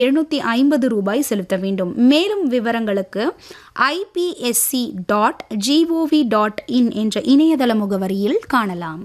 எழுநூற்றி ஐம்பது ரூபாய் செலுத்த வேண்டும் மேலும் விவரங்களுக்கு IPSC dot gov dot in என்ற இணையதள முகவரியில் காணலாம்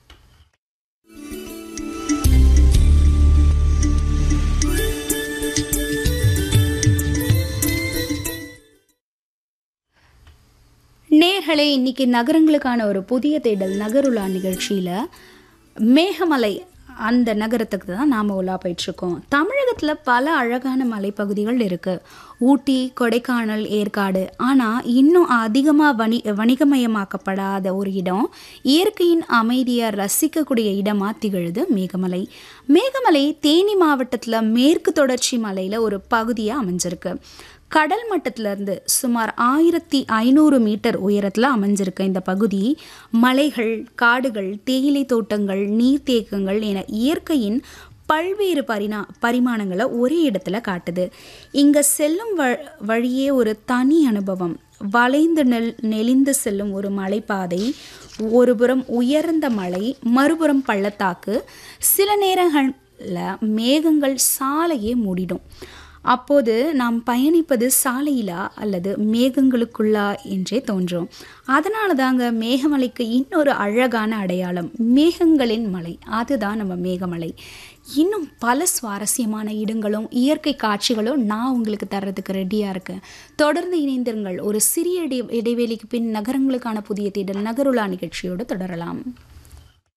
நேர்களே இன்னைக்கு நகரங்களுக்கான ஒரு புதிய தேடல் நகருலா நிகழ்ச்சியில் மேகமலை அந்த நகரத்துக்கு தான் நாம் உலா போயிட்டுருக்கோம் தமிழகத்தில் பல அழகான மலைப்பகுதிகள் இருக்குது ஊட்டி கொடைக்கானல் ஏற்காடு ஆனால் இன்னும் அதிகமாக வணி வணிகமயமாக்கப்படாத ஒரு இடம் இயற்கையின் அமைதியை ரசிக்கக்கூடிய இடமாக திகழுது மேகமலை மேகமலை தேனி மாவட்டத்தில் மேற்கு தொடர்ச்சி மலையில் ஒரு பகுதியாக அமைஞ்சிருக்கு கடல் மட்டத்திலிருந்து சுமார் ஆயிரத்தி ஐநூறு மீட்டர் உயரத்தில் அமைஞ்சிருக்க இந்த பகுதி மலைகள் காடுகள் தேயிலை தோட்டங்கள் நீர்த்தேக்கங்கள் என இயற்கையின் பல்வேறு பரிணா பரிமாணங்களை ஒரே இடத்துல காட்டுது இங்கே செல்லும் வ வழியே ஒரு தனி அனுபவம் வளைந்து நெல் நெளிந்து செல்லும் ஒரு மலைப்பாதை ஒரு புறம் உயர்ந்த மலை மறுபுறம் பள்ளத்தாக்கு சில நேரங்களில் மேகங்கள் சாலையே மூடிடும் அப்போது நாம் பயணிப்பது சாலையிலா அல்லது மேகங்களுக்குள்ளா என்றே தோன்றும் அதனால தாங்க மேகமலைக்கு இன்னொரு அழகான அடையாளம் மேகங்களின் மலை அதுதான் நம்ம மேகமலை இன்னும் பல சுவாரஸ்யமான இடங்களும் இயற்கை காட்சிகளும் நான் உங்களுக்கு தர்றதுக்கு ரெடியாக இருக்கேன் தொடர்ந்து இணைந்திருங்கள் ஒரு சிறிய இடை இடைவெளிக்கு பின் நகரங்களுக்கான புதிய தேடல் நகருலா நிகழ்ச்சியோடு தொடரலாம்